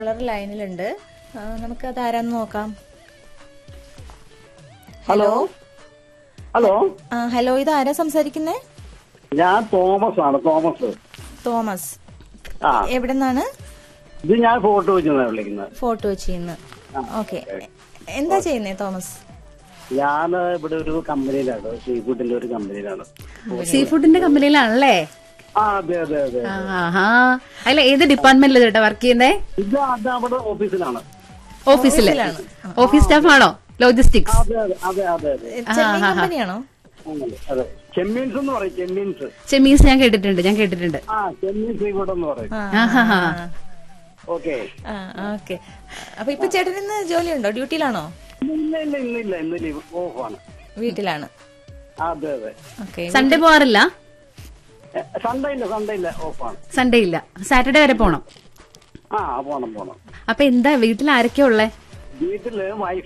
collar ലൈനിലുണ്ട് ആ, നമുക്ക് അത് ആരാന്ന് നോക്കാം ഹലോ ഹലോ ആ, ഹലോ ഇത് ആരാ സംസാരിക്കുന്നേ ഞാൻ തോമസ് ആണ് തോമസ് തോമസ് ആ എവിടെ നിന്നാണ് ഇത് ഞാൻ ഫോട്ടോ വെച്ചാണ് വിളിക്കുന്നത് ഫോട്ടോ ചെയ്യുന്നത് ഓക്കെ എന്താ ചെയ്യുന്നേ തോമസ് ഞാൻ ഇവിടെ ഒരു കമ്പനിയിലാണ് സീ ഫുഡിന്റെ ഒരു കമ്പനിയിലാണ് സീ ഫുഡിന്റെ കമ്പനിയിലാണല്ലേ ആ അതെ അതെ അതെ ആഹാ അല്ല ഏത് ഡിപ്പാർട്ട്മെന്റിൽ ചേട്ടാ വർക്ക് ചെയ്യുന്നേ ഇത് അത് അവിടെ ഓഫീസിലാണ് ഓഫീസില് ഓഫീസ് സ്റ്റാഫ് ആണോ ലോജിസ്റ്റിക്സ് അതെ അതെ അതെ അതെ അതെ ചെമ്മീൻ കമ്പനിയാണോ അങ്ങനെ, അതെ ചെമ്മീൻസ് എന്ന് പറയും ചെമ്മീൻസ് ചെമ്മീൻസ് ഞാൻ കേട്ടിട്ടുണ്ട് ഞാൻ കേട്ടിട്ടുണ്ട് ആ ചെമ്മീൻ സീ ഫുഡ് എന്ന് പറയും ആ, ആഹാ ഓക്കെ ആ ഓക്കെ അപ്പൊ ഇപ്പൊ ചേട്ടൻ ഇന്ന് ജോലിയുണ്ടോ ഡ്യൂട്ടിയിലാണോ ഇല്ല ഇല്ല ഇല്ല ഇല്ല ഇന്ന് ലീവ് ഓഫാണ് വീട്ടിലാണ് അതെ അതെ ഓക്കെ സൺഡേ പോവാറില്ല സൺഡേ ഇല്ല സൺഡേ ഇല്ല ഓഫാണ് സൺഡേ ഇല്ല സാറ്റർഡേ വരെ പോണം ആ പോണം പോണം അപ്പൊ എന്താ വീട്ടിൽ ആരൊക്കെയാ ഉള്ളേ വീട്ടില് വൈഫ്